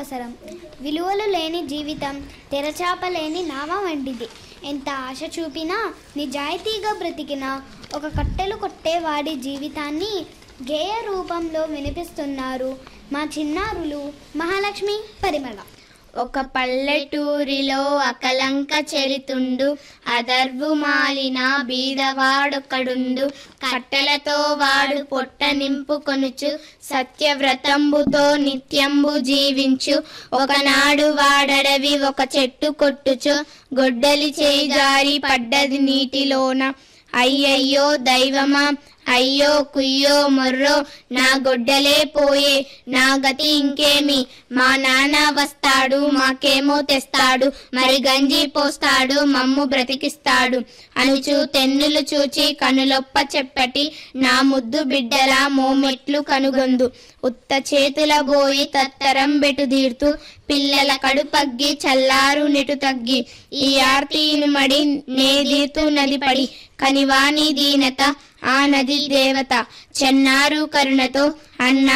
అవసరం విలువలు లేని జీవితం తెరచాప లేని నావ వంటిది ఎంత ఆశ చూపినా నిజాయితీగా బ్రతికిన ఒక కట్టెలు కొట్టేవాడి జీవితాన్ని గేయ రూపంలో వినిపిస్తున్నారు మా చిన్నారులు మహాలక్ష్మి పరిమళ ఒక పల్లెటూరిలో అకలంక చెరితుండు అదర్వు మాలిన బీదవాడొకడుండు కట్టెలతో వాడు పొట్ట నింపుకొనుచు సత్యవ్రతంబుతో నిత్యంబు జీవించు ఒకనాడు వాడడవి ఒక చెట్టు కొట్టుచు గొడ్డలి చేయి జారి పడ్డది నీటిలోన అయ్యయ్యో దైవమా అయ్యో కుయ్యో మొర్రో నా గొడ్డలే పోయే నా గతి ఇంకేమి మా నాన్న వస్తాడు మాకేమో తెస్తాడు మరి గంజి పోస్తాడు మమ్ము బ్రతికిస్తాడు అనుచు తెన్నులు చూచి కనులొప్ప చెప్పటి నా ముద్దు బిడ్డల మోమెట్లు కనుగొందు ఉత్త చేతుల బోయి తత్తరం బెటు తీర్తు పిల్లల కడుపగ్గి చల్లారు నెటు తగ్గి ఈ ఆర్తీని మడి నేదీర్తు నది పడి కనివాని దీనత ఆ నది దేవత చెన్నారు కరుణతో అన్నా